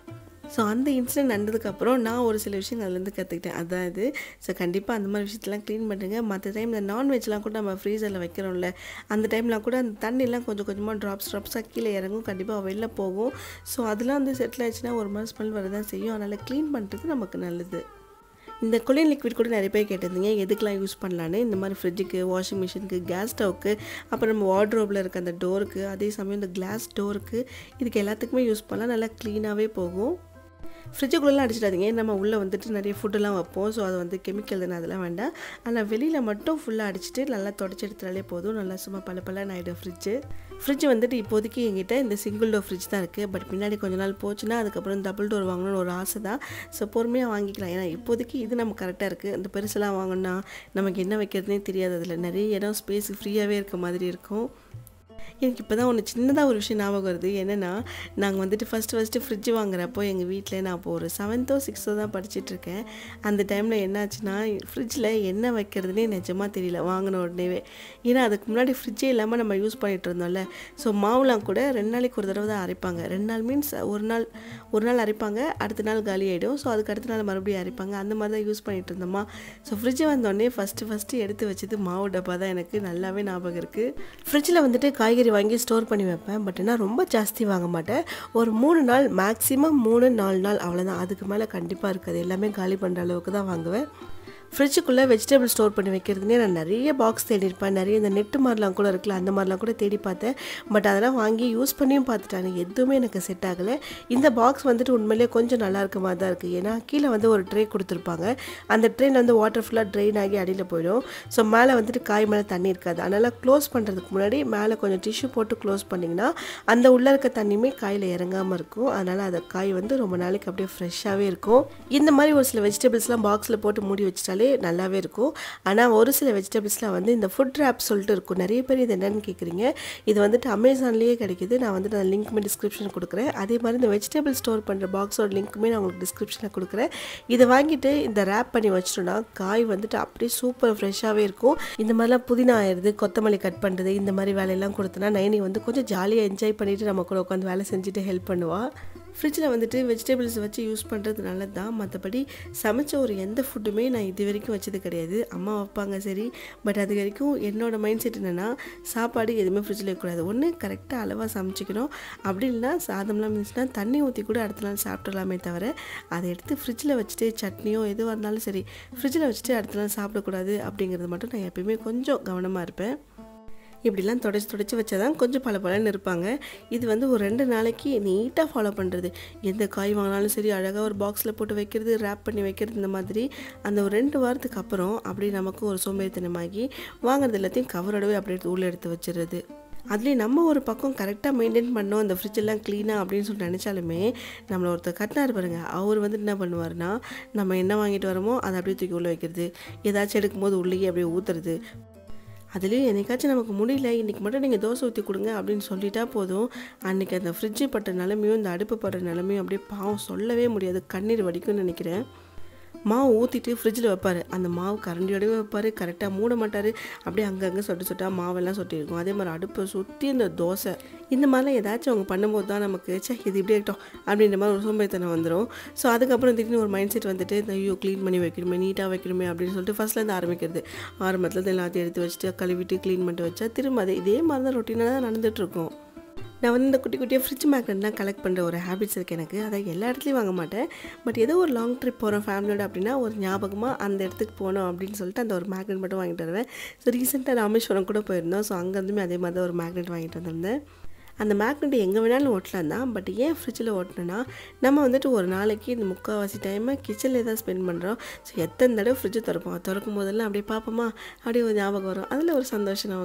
ஸோ அந்த இன்சிடென்ட் நடந்ததுக்கப்புறம் நான் ஒரு சில விஷயங்கள் அதுலேருந்து கற்றுக்கிட்டேன் அதான் இது ஸோ கண்டிப்பாக அந்த மாதிரி விஷயத்தெல்லாம் க்ளீன் பண்ணுங்க மற்ற டைம் இந்த நான்வெஜ்லாம் கூட நம்ம ஃப்ரீசரில் வைக்கிறோம்ல அந்த டைம்லாம் கூட அந்த தண்ணிலாம் கொஞ்சம் கொஞ்சமாக ட்ராப்ஸ் ட்ராப்ஸாக கீழே இறங்கும் கண்டிப்பாக வெளில போகும் ஸோ அதெல்லாம் வந்து செட்டில் ஆயிடுச்சுன்னா ஒரு மாதிரி ஸ்மெல் வரதான் செய்யும் அதனால் க்ளீன் பண்ணுறது நமக்கு நல்லது இந்த குளிர் லிக்விட் கூட நிறைய பேர் கேட்டிருந்தீங்க எதுக்கெலாம் யூஸ் பண்ணலான்னு இந்த மாதிரி ஃப்ரிட்ஜுக்கு வாஷிங் மிஷினுக்கு கேஸ் ஸ்டவ்க்கு அப்புறம் நம்ம வார்ட்ரோப்பில் இருக்க அந்த டோருக்கு அதே சமயம் இந்த கிளாஸ் டோருக்கு இதுக்கு எல்லாத்துக்குமே யூஸ் பண்ணலாம் நல்லா க்ளீனாகவே போகும் ஃப்ரிட்ஜுக்குள்ளெலாம் அடிச்சிடாதீங்க நம்ம உள்ளே வந்துட்டு நிறைய ஃபுட்டெல்லாம் வைப்போம் ஸோ அது வந்து கெமிக்கல் தானே அதெல்லாம் வேண்டாம் ஆனால் வெளியில் மட்டும் ஃபுல்லாக அடிச்சுட்டு நல்லா தொடச்சி எடுத்தாலே போதும் நல்லா சும்மா பல பல ஆகிடும் ஃப்ரிட்ஜு ஃப்ரிட்ஜ் வந்துட்டு இப்போதைக்கு எங்கிட்ட இந்த சிங்கிள் டோர் ஃப்ரிட்ஜ் தான் இருக்குது பட் பின்னாடி கொஞ்ச நாள் போச்சுன்னா அதுக்கப்புறம் டபுள் டோர் வாங்கணும்னு ஒரு ஆசை தான் ஸோ பொறுமையாக வாங்கிக்கலாம் ஏன்னா இப்போதைக்கு இது நம்ம கரெக்டாக இருக்குது இந்த பெருசெல்லாம் வாங்கினா நமக்கு என்ன வைக்கிறதுனே தெரியாது அதில் நிறைய இடம் ஸ்பேஸ் ஃப்ரீயாகவே இருக்க மாதிரி இருக்கும் எனக்கு இப்போ தான் ஒன்று சின்னதாக ஒரு விஷயம் ஞாபகம் வருது என்னென்னா நாங்கள் வந்துட்டு ஃபஸ்ட்டு ஃபஸ்ட்டு ஃப்ரிட்ஜ் வாங்குறப்போ எங்கள் வீட்டில் நான் இப்போ ஒரு செவன்த்தோ சிக்ஸ்த்தோ தான் படிச்சிட்ருக்கேன் அந்த டைமில் என்னாச்சுன்னா ஃப்ரிட்ஜில் என்ன வைக்கிறதுனே நிஜமாக தெரியல வாங்கின உடனேவே ஏன்னா அதுக்கு முன்னாடி ஃப்ரிட்ஜே இல்லாமல் நம்ம யூஸ் பண்ணிகிட்டு இருந்தோம்ல ஸோ மாவுலாம் கூட ரெண்டு நாளைக்கு ஒரு தடவை தான் அரைப்பாங்க ரெண்டு நாள் மீன்ஸ் ஒரு நாள் ஒரு நாள் அரைப்பாங்க அடுத்த நாள் காலி ஆகிடும் ஸோ அதுக்கு அடுத்த நாள் மறுபடியும் அரைப்பாங்க அந்த மாதிரி தான் யூஸ் பண்ணிகிட்டு இருந்தோமா ஸோ ஃப்ரிட்ஜ் வந்தோடனே ஃபஸ்ட்டு ஃபஸ்ட்டு எடுத்து வச்சது மாவு டப்பா தான் எனக்கு நல்லாவே ஞாபகம் இருக்குது ஃப்ரிட்ஜில் வந்துட்டு காய்கறி காய்கறி வாங்கி ஸ்டோர் பண்ணி வைப்பேன் பட் ஆனால் ரொம்ப ஜாஸ்தி வாங்க மாட்டேன் ஒரு மூணு நாள் மேக்ஸிமம் மூணு நாலு நாள் அவ்வளோதான் அதுக்கு மேலே கண்டிப்பாக இருக்காது எல்லாமே காலி பண்ணுற அளவுக்கு தான் வாங்குவேன் ஃப்ரிட்ஜுக்குள்ளே வெஜிடபிள் ஸ்டோர் பண்ணி வைக்கிறதுனே நான் நிறைய பாக்ஸ் தேடிருப்பேன் நிறைய இந்த நெட்டு மாதிரிலாம் கூட இருக்குல்ல அந்த மாதிரிலாம் கூட தேடி பார்த்தேன் பட் அதெல்லாம் வாங்கி யூஸ் பண்ணியும் பார்த்துட்டாங்க எதுவுமே எனக்கு செட் ஆகலை இந்த பாக்ஸ் வந்துட்டு உண்மையிலேயே கொஞ்சம் நல்லா இருக்க மாதிரி தான் இருக்குது ஏன்னா கீழே வந்து ஒரு ட்ரே கொடுத்துருப்பாங்க அந்த ட்ரெயின் வந்து வாட்டர் ஃபுல்லாக ட்ரெயின் ஆகி அடியில் போயிடும் ஸோ மேலே வந்துட்டு காய் மேலே தண்ணி இருக்காது அதனால் க்ளோஸ் பண்ணுறதுக்கு முன்னாடி மேலே கொஞ்சம் டிஷ்யூ போட்டு க்ளோஸ் பண்ணிங்கன்னா அந்த உள்ளே இருக்க தண்ணியுமே காயில் இறங்காமல் இருக்கும் அதனால் அந்த காய் வந்து ரொம்ப நாளைக்கு அப்படியே ஃப்ரெஷ்ஷாகவே இருக்கும் இந்த மாதிரி ஒரு சில வெஜிடபிள்ஸ்லாம் பாக்ஸில் போட்டு மூடி வச்சுட்டாலே நல்லாவே இருக்கும் ஆனால் ஒரு சில வெஜிடபிள்ஸ்லாம் வந்து இந்த ஃபுட் ரேப் சொல்லிட்டு இருக்கும் நிறைய பேர் இது என்னென்னு கேட்குறீங்க இது வந்துட்டு அமேசான்லேயே கிடைக்குது நான் வந்துட்டு அந்த லிங்க்குமே டிஸ்கிரிப்ஷன் கொடுக்குறேன் அதே மாதிரி இந்த வெஜிடபிள் ஸ்டோர் பண்ணுற பாக்ஸோட லிங்க்குமே நான் உங்களுக்கு டிஸ்கிரிப்ஷனில் கொடுக்குறேன் இதை வாங்கிட்டு இந்த ரேப் பண்ணி வச்சிட்டோன்னா காய் வந்துட்டு அப்படியே சூப்பர் ஃப்ரெஷ்ஷாகவே இருக்கும் இந்த மாதிரிலாம் புதினா ஆயிடுது கொத்தமல்லி கட் பண்ணுறது இந்த மாதிரி வேலையெல்லாம் கொடுத்தனா நைனி வந்து கொஞ்சம் ஜாலியாக என்ஜாய் பண்ணிவிட்டு நம்ம கூட உட்காந்து வேலை செஞ்சுட்டு ஹெல்ப் பண்ணுவாள் ஃப்ரிட்ஜில் வந்துட்டு வெஜிடபிள்ஸ் வச்சு யூஸ் பண்ணுறது நல்லது தான் மற்றபடி சமைச்ச ஒரு எந்த ஃபுட்டுமே நான் இது வரைக்கும் வச்சது கிடையாது அம்மா வைப்பாங்க சரி பட் அது வரைக்கும் என்னோடய மைண்ட் செட் என்னென்னா சாப்பாடு எதுவுமே ஃப்ரிட்ஜில் வைக்கக்கூடாது ஒன்று கரெக்டாக அளவாக சமைச்சிக்கணும் அப்படி இல்லைனா சாதம்லாம் இருந்துச்சுன்னா தண்ணி ஊற்றி கூட அடுத்த நாள் சாப்பிட்றலாமே தவிர அதை எடுத்து ஃப்ரிட்ஜில் வச்சுட்டு சட்னியோ எதுவாக இருந்தாலும் சரி ஃப்ரிட்ஜில் வச்சுட்டு அடுத்த நாள் சாப்பிடக்கூடாது அப்படிங்கிறது மட்டும் நான் எப்பயுமே கொஞ்சம் கவனமாக இருப்பேன் இப்படிலாம் தொடச்சி தொடச்சி வச்சா தான் கொஞ்சம் பல பலன்னு இருப்பாங்க இது வந்து ஒரு ரெண்டு நாளைக்கு நீட்டாக ஃபாலோ பண்ணுறது எந்த காய் வாங்கினாலும் சரி அழகாக ஒரு பாக்ஸில் போட்டு வைக்கிறது ரேப் பண்ணி வைக்கிறது இந்த மாதிரி அந்த ஒரு ரெண்டு வாரத்துக்கு அப்புறம் அப்படி நமக்கு ஒரு சோம்பேறித்தனமாகி வாங்குறது எல்லாத்தையும் கவரோடவே அப்படியே எடுத்து உள்ளே எடுத்து வச்சிடுறது அதுலேயும் நம்ம ஒரு பக்கம் கரெக்டாக மெயின்டைன் பண்ணோம் அந்த ஃப்ரிட்ஜெல்லாம் க்ளீனாக அப்படின்னு சொல்லி நினச்சாலுமே நம்மளை ஒருத்தர் கட்டினார் பாருங்க அவர் வந்து என்ன பண்ணுவார்னா நம்ம என்ன வாங்கிட்டு வரோமோ அதை அப்படியே தூக்கி உள்ளே வைக்கிறது ஏதாச்சும் எடுக்கும்போது உள்ளேயே அப்படியே ஊற்றுறது அதுலேயும் என்னைக்காச்சும் நமக்கு முடியல இன்றைக்கி மட்டும் நீங்கள் தோசை ஊற்றி கொடுங்க அப்படின்னு சொல்லிட்டா போதும் அன்றைக்கி அந்த ஃப்ரிட்ஜு பட்ட நிலமையும் இந்த அடுப்பு பட்ட நிலமையும் அப்படியே பாவம் சொல்லவே முடியாது கண்ணீர் வடிக்கும்னு நினைக்கிறேன் மாவு ஊற்றிட்டு ஃப்ரிட்ஜில் வைப்பார் அந்த மாவு கரண்டியோடவே வைப்பார் கரெக்டாக மூட மாட்டார் அப்படியே அங்கங்கே சொட்டு சொட்டா மாவெல்லாம் சொட்டியிருக்கும் அதே மாதிரி அடுப்பை சுற்றி இந்த தோசை இந்த மாதிரிலாம் ஏதாச்சும் அவங்க பண்ணும்போது தான் நமக்கு சே இது இப்படி இருக்கட்டும் அப்படின்ற மாதிரி ஒரு சோம்பேறித்தனம் வந்துடும் ஸோ அதுக்கப்புறம் திடீர்னு ஒரு மைண்ட் செட் வந்துட்டு இந்த ஐயோ க்ளீன் பண்ணி வைக்கணுமே நீட்டாக வைக்கணுமே அப்படின்னு சொல்லிட்டு ஃபஸ்ட்லேருந்து ஆரம்பிக்கிறது ஆரம்பத்தில் எல்லாத்தையும் எடுத்து வச்சுட்டு கழுவிட்டு க்ளீன் பண்ணிட்டு வச்சா திரும்ப அது இதே மாதிரி தான் ரொட்டீனாக தான் நடந்துகிட்ருக்கோம் நான் வந்து இந்த குட்டி குட்டியாக ஃப்ரிட்ஜ் மேக்னெட்லாம் கலெக்ட் பண்ணுற ஒரு ஹேபிட்ஸ் இருக்குது எனக்கு அதை எல்லா இடத்துலையும் வாங்க மாட்டேன் பட் ஏதோ ஒரு லாங் ட்ரிப் போகிறோம் ஃபேமிலியோட அப்படின்னா ஒரு ஞாபகமாக அந்த இடத்துக்கு போனோம் அப்படின்னு சொல்லிட்டு அந்த ஒரு மேக்னெட் மட்டும் வாங்கிட்டு வருவேன் ஸோ ரீசெண்டாக ராமேஸ்வரம் கூட போயிருந்தோம் ஸோ அங்கேருந்துமே அதே மாதிரி தான் ஒரு மேக்னெட் வாங்கிட்டு வந்திருந்தேன் அந்த மேக்னெட் எங்கே வேணாலும் ஓட்டலாம் தான் பட் ஏன் ஃப்ரிட்ஜில் ஓட்டினேன்னா நம்ம வந்துட்டு ஒரு நாளைக்கு இந்த முக்கால்வாசி டைமை கிச்சனில் தான் ஸ்பெண்ட் பண்ணுறோம் ஸோ எத்தனை தடவை ஃப்ரிட்ஜை திறப்போம் திறக்கும் போதெல்லாம் அப்படியே பார்ப்போமா அப்படியே ஒரு ஞாபகம் வரும் அதில் ஒரு சந்தோஷம் நமக்கு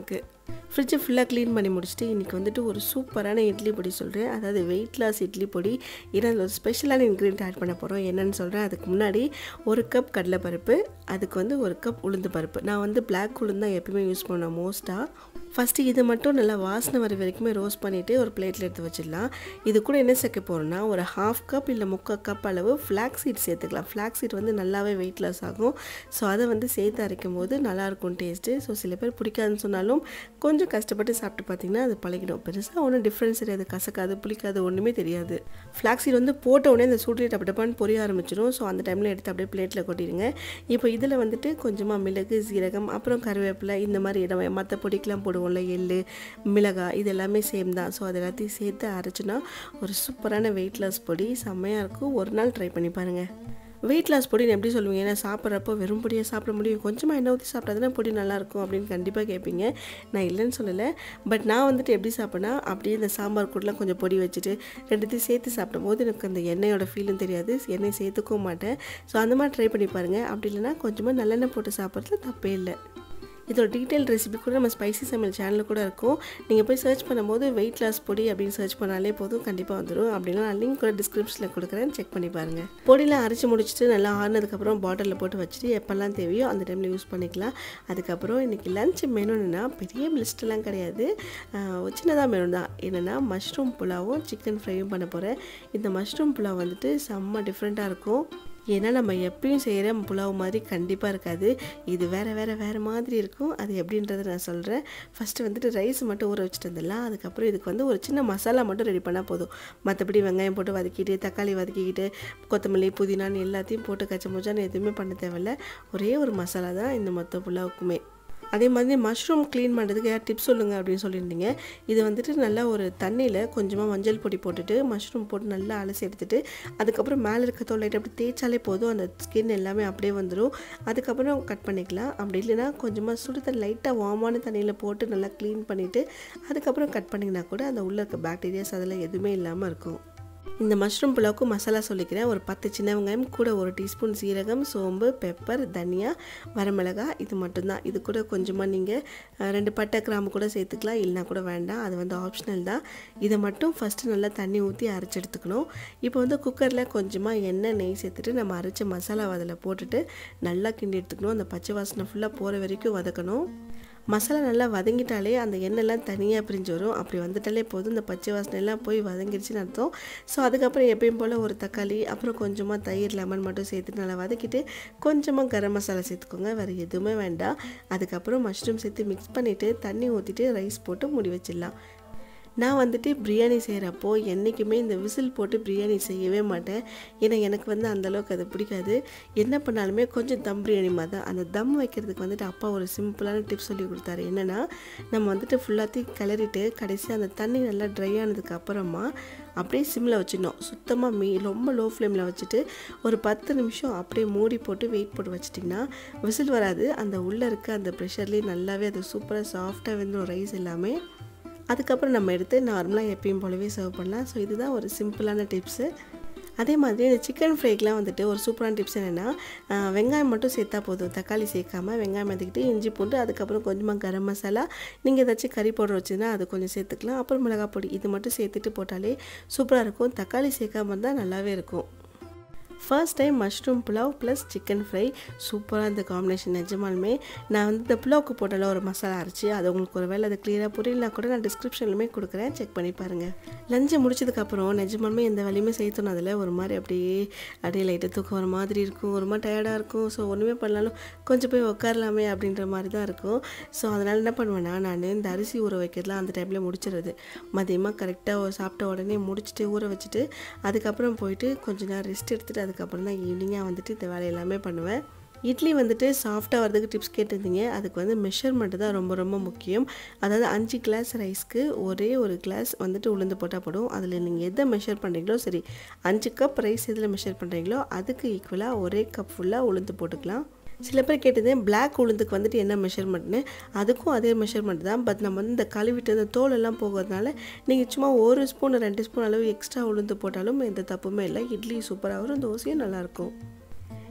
ஃப்ரிட்ஜை ஃபுல்லாக க்ளீன் பண்ணி முடிச்சுட்டு இன்றைக்கி வந்துட்டு ஒரு சூப்பரான இட்லி பொடி சொல்கிறேன் அதாவது வெயிட் லாஸ் இட்லி பொடி ஏன்னா அதில் ஒரு ஸ்பெஷலான இன்க்ரீடியன்ட் ஆட் பண்ண போகிறோம் என்னென்னு சொல்கிறேன் அதுக்கு முன்னாடி ஒரு கப் கடலைப்பருப்பு அதுக்கு வந்து ஒரு கப் உளுந்து பருப்பு நான் வந்து பிளாக் உளுந்து தான் எப்பயுமே யூஸ் பண்ணுவேன் மோஸ்ட்டாக ஃபஸ்ட்டு இது மட்டும் நல்லா வாசனை வர வரைக்குமே ரோஸ்ட் பண்ணிவிட்டு ஒரு பிளேட்டில் எடுத்து வச்சிடலாம் இது கூட என்ன சேர்க்க போகிறோம்னா ஒரு ஹாஃப் கப் இல்லை முக்கால் கப் அளவு ஃப்ளாக் சீட் சேர்த்துக்கலாம் ஃப்ளாக் சீட் வந்து நல்லாவே வெயிட் லாஸ் ஆகும் ஸோ அதை வந்து சேர்த்து அரைக்கும் போது நல்லாயிருக்கும் டேஸ்ட்டு ஸோ சில பேர் பிடிக்காதுன்னு சொன்னாலும் கொஞ்சம் கஷ்டப்பட்டு சாப்பிட்டு பார்த்தீங்கன்னா அது பழகிடும் பெருசாக ஒன்றும் டிஃப்ரென்ஸ் தெரியாது கசக்காது புளிக்காது ஒன்றுமே தெரியாது ஃப்ளாக் சீட் வந்து போட்ட உடனே அந்த சூட்டில் டப்பு டப்பான்னு பொரிய ஆரம்பிச்சிடும் ஸோ அந்த டைமில் எடுத்து அப்படியே பிளேட்டில் கொட்டிடுங்க இப்போ இதில் வந்துட்டு கொஞ்சமாக மிளகு சீரகம் அப்புறம் கருவேப்பிலை இந்த மாதிரி இடம் மற்ற பொடிக்கெலாம் போடுவோம்ல எள்ளு மிளகாய் இது எல்லாமே சேம் தான் ஸோ அது எல்லாத்தையும் சேர்த்து அரைச்சினா ஒரு சூப்பரான வெயிட் லாஸ் பொடி செம்மையாக இருக்கும் ஒரு நாள் ட்ரை பண்ணி பாருங்கள் வெயிட் லாஸ் பொடின்னு எப்படி சொல்லுவீங்க ஏன்னா சாப்பிட்றப்போ வெறும் பொடியை சாப்பிட முடியும் கொஞ்சமாக எண்ணெய் ஊற்றி சாப்பிட்டா பொடி நல்லாயிருக்கும் அப்படின்னு கண்டிப்பாக கேட்பீங்க நான் இல்லைன்னு சொல்லலை பட் நான் வந்துட்டு எப்படி சாப்பிட்னா அப்படியே இந்த சாம்பார் கூடலாம் கொஞ்சம் பொடி வச்சுட்டு ரெண்டுத்தையும் சேர்த்து சாப்பிடும் போது எனக்கு அந்த எண்ணெயோட ஃபீலும் தெரியாது எண்ணெய் சேர்த்துக்கவும் மாட்டேன் ஸோ அந்த மாதிரி ட்ரை பண்ணி பாருங்கள் அப்படி இல்லைனா கொஞ்சமாக நல்லெண்ணெய் போட்டு சாப்பிட்றதுல தப்பே இல்லை இதோட டீட்டெயில் ரெசிபி கூட நம்ம ஸ்பைசி சமையல் சேனலில் கூட இருக்கும் நீங்கள் போய் சர்ச் பண்ணும்போது வெயிட் லாஸ் பொடி அப்படின்னு சர்ச் பண்ணாலே போதும் கண்டிப்பாக வந்துடும் அப்படின்னா நான் லிங்க் கூட டிஸ்கிரிப்ஷனில் கொடுக்குறேன் செக் பண்ணி பாருங்கள் பொடியெலாம் அரைச்சி முடிச்சுட்டு நல்லா ஆறுனதுக்கப்புறம் பாட்டிலில் போட்டு வச்சுட்டு எப்போல்லாம் தேவையோ அந்த டைமில் யூஸ் பண்ணிக்கலாம் அதுக்கப்புறம் இன்றைக்கி லஞ்ச் மெனுன்னா பெரிய லிஸ்ட்டெல்லாம் கிடையாது சின்னதாக மெனு தான் என்னென்னா மஷ்ரூம் புலாவும் சிக்கன் ஃப்ரையும் பண்ண போகிறேன் இந்த மஷ்ரூம் புலாவ் வந்துட்டு செம்ம டிஃப்ரெண்ட்டாக இருக்கும் ஏன்னா நம்ம எப்பயும் செய்கிற புலாவ் மாதிரி கண்டிப்பாக இருக்காது இது வேறு வேறு வேறு மாதிரி இருக்கும் அது எப்படின்றத நான் சொல்கிறேன் ஃபஸ்ட்டு வந்துட்டு ரைஸ் மட்டும் ஊற வச்சுட்டு வந்துடலாம் அதுக்கப்புறம் இதுக்கு வந்து ஒரு சின்ன மசாலா மட்டும் ரெடி பண்ணால் போதும் மற்றபடி வெங்காயம் போட்டு வதக்கிட்டு தக்காளி வதக்கிக்கிட்டு கொத்தமல்லி புதினான்னு எல்லாத்தையும் போட்டு கச்ச முச்சான்னு எதுவுமே பண்ண தேவையில்ல ஒரே ஒரு மசாலா தான் இந்த மொத்த புலாவுக்குமே அதே மாதிரி மஷ்ரூம் க்ளீன் பண்ணுறதுக்கு யார் டிப்ஸ் சொல்லுங்கள் அப்படின்னு சொல்லியிருந்தீங்க இது வந்துட்டு நல்லா ஒரு தண்ணியில் கொஞ்சமாக மஞ்சள் பொடி போட்டுட்டு மஷ்ரூம் போட்டு நல்லா அலசி எடுத்துட்டு அதுக்கப்புறம் மேலே இருக்க தோலைட்டு அப்படி தேய்ச்சாலே போதும் அந்த ஸ்கின் எல்லாமே அப்படியே வந்துடும் அதுக்கப்புறம் கட் பண்ணிக்கலாம் அப்படி இல்லைன்னா கொஞ்சமாக சுடு தண்ணி லைட்டாக வார்மான தண்ணியில் போட்டு நல்லா க்ளீன் பண்ணிவிட்டு அதுக்கப்புறம் கட் பண்ணிங்கன்னா கூட அந்த உள்ளே இருக்க பாக்டீரியாஸ் அதெல்லாம் எதுவுமே இல்லாமல் இருக்கும் இந்த மஷ்ரூம் புலாவுக்கு மசாலா சொல்லிக்கிறேன் ஒரு பத்து சின்ன வெங்காயம் கூட ஒரு டீஸ்பூன் சீரகம் சோம்பு பெப்பர் தனியா வரமிளகாய் இது மட்டும்தான் இது கூட கொஞ்சமாக நீங்கள் ரெண்டு பட்டை கிராம்பு கூட சேர்த்துக்கலாம் இல்லைனா கூட வேண்டாம் அது வந்து ஆப்ஷனல் தான் இதை மட்டும் ஃபஸ்ட்டு நல்லா தண்ணி ஊற்றி அரைச்சி எடுத்துக்கணும் இப்போ வந்து குக்கரில் கொஞ்சமாக எண்ணெய் நெய் சேர்த்துட்டு நம்ம அரைச்ச மசாலா அதில் போட்டுட்டு நல்லா கிண்டி எடுத்துக்கணும் அந்த பச்சை வாசனை ஃபுல்லாக போகிற வரைக்கும் வதக்கணும் மசாலா நல்லா வதங்கிட்டாலே அந்த எண்ணெய்லாம் தனியாக பிரிஞ்சு வரும் அப்படி வந்துட்டாலே போதும் இந்த பச்சை வாசனை எல்லாம் போய் வதங்கிடுச்சுன்னு அர்த்தம் ஸோ அதுக்கப்புறம் எப்பயும் போல் ஒரு தக்காளி அப்புறம் கொஞ்சமாக தயிர் லெமன் மட்டும் சேர்த்துட்டு நல்லா வதக்கிட்டு கொஞ்சமாக கரம் மசாலா சேர்த்துக்கோங்க வேறு எதுவுமே வேண்டாம் அதுக்கப்புறம் மஷ்ரூம் சேர்த்து மிக்ஸ் பண்ணிவிட்டு தண்ணி ஊற்றிட்டு ரைஸ் போட்டு மூடி வச்சிடலாம் நான் வந்துட்டு பிரியாணி செய்கிறப்போ என்றைக்குமே இந்த விசில் போட்டு பிரியாணி செய்யவே மாட்டேன் ஏன்னா எனக்கு வந்து அந்தளவுக்கு அது பிடிக்காது என்ன பண்ணாலுமே கொஞ்சம் தம் பிரியாணி மாதிரி தான் அந்த தம் வைக்கிறதுக்கு வந்துட்டு அப்பா ஒரு சிம்பிளான டிப்ஸ் சொல்லி கொடுத்தாரு என்னென்னா நம்ம வந்துட்டு ஃபுல்லாத்தையும் கிளறிட்டு கடைசி அந்த தண்ணி நல்லா ட்ரை ஆனதுக்கு அப்புறமா அப்படியே சிம்மில் வச்சிடணும் சுத்தமாக மீ ரொம்ப லோ ஃப்ளேமில் வச்சுட்டு ஒரு பத்து நிமிஷம் அப்படியே மூடி போட்டு வெயிட் போட்டு வச்சிட்டிங்கன்னா விசில் வராது அந்த உள்ளே இருக்க அந்த ப்ரெஷர்லேயே நல்லாவே அது சூப்பராக சாஃப்டாக வெந்துடும் ரைஸ் எல்லாமே அதுக்கப்புறம் நம்ம எடுத்து நார்மலாக எப்பயும் போலவே சர்வ் பண்ணலாம் ஸோ இதுதான் ஒரு சிம்பிளான டிப்ஸு அதே மாதிரி இந்த சிக்கன் ஃப்ரைக்கெலாம் வந்துட்டு ஒரு சூப்பரான டிப்ஸ் என்னென்னா வெங்காயம் மட்டும் சேர்த்தா போதும் தக்காளி சேர்க்காம வெங்காயம் எடுத்துக்கிட்டு இஞ்சி பூண்டு அதுக்கப்புறம் கொஞ்சமாக கரம் மசாலா நீங்கள் ஏதாச்சும் கறி பவுடர் வச்சுருந்தா அது கொஞ்சம் சேர்த்துக்கலாம் அப்புறம் மிளகாய் பொடி இது மட்டும் சேர்த்துட்டு போட்டாலே சூப்பராக இருக்கும் தக்காளி சேர்க்காம இருந்தால் நல்லாவே இருக்கும் first time mushroom pulao plus chicken fry சூப்பராக இந்த காம்பினேஷன் நிஜமாலுமே நான் வந்து இந்த புலாவுக்கு போட்டால ஒரு மசாலா அரைச்சி அது உங்களுக்கு ஒரு வேலை அது கிளியராக புரியலனா கூட நான் டிஸ்கிரிப்ஷன்லுமே கொடுக்குறேன் செக் பண்ணி பாருங்கள் லஞ்சை முடிச்சதுக்கப்புறம் நிஜமாலுமே எந்த வேலையுமே செய்ய தோணாதில் ஒரு மாதிரி அப்படியே அப்படியே லைட்டாக தூக்கம் ஒரு மாதிரி இருக்கும் ஒரு மாதிரி டயர்டாக இருக்கும் ஸோ ஒன்றுமே பண்ணாலும் கொஞ்சம் போய் உட்காரலாமே அப்படின்ற மாதிரி தான் இருக்கும் ஸோ அதனால் என்ன பண்ணுவேன்னா நான் இந்த அரிசி ஊற வைக்கிறதுலாம் அந்த டைமில் முடிச்சிடுறது மதியமாக கரெக்டாக சாப்பிட்ட உடனே முடிச்சுட்டு ஊற வச்சுட்டு அதுக்கப்புறம் போயிட்டு கொஞ்ச நேரம் ரெஸ்ட் எடுத்துகிட்டு அதுக்கப்புறம் தான் ஈவினிங்காக வந்துட்டு இந்த வேலை எல்லாமே பண்ணுவேன் இட்லி வந்துட்டு சாஃப்டாக வரதுக்கு டிப்ஸ் கேட்டிருந்தீங்க அதுக்கு வந்து மெஷர்மெண்ட் தான் ரொம்ப ரொம்ப முக்கியம் அதாவது அஞ்சு கிளாஸ் ரைஸ்க்கு ஒரே ஒரு கிளாஸ் வந்துட்டு உளுந்து போட்டால் போடும் அதில் நீங்கள் எதை மெஷர் பண்ணுறீங்களோ சரி அஞ்சு கப் ரைஸ் எதில் மெஷர் பண்ணுறீங்களோ அதுக்கு ஈக்குவலாக ஒரே கப் ஃபுல்லாக உளுந்து போட்டுக்கலாம் சில பேர் கேட்டது பிளாக் உளுந்துக்கு வந்துட்டு என்ன மெஷர்மெண்ட்னு அதுக்கும் அதே மெஷர்மெண்ட் தான் பட் நம்ம வந்து இந்த கழுவிட்டு அந்த தோல் எல்லாம் போகிறதுனால நீங்கள் சும்மா ஒரு ஸ்பூன் ரெண்டு ஸ்பூன் அளவு எக்ஸ்ட்ரா உளுந்து போட்டாலும் எந்த தப்புமே இல்லை இட்லி சூப்பராக வரும் தோசையும் நல்லாயிருக்கும்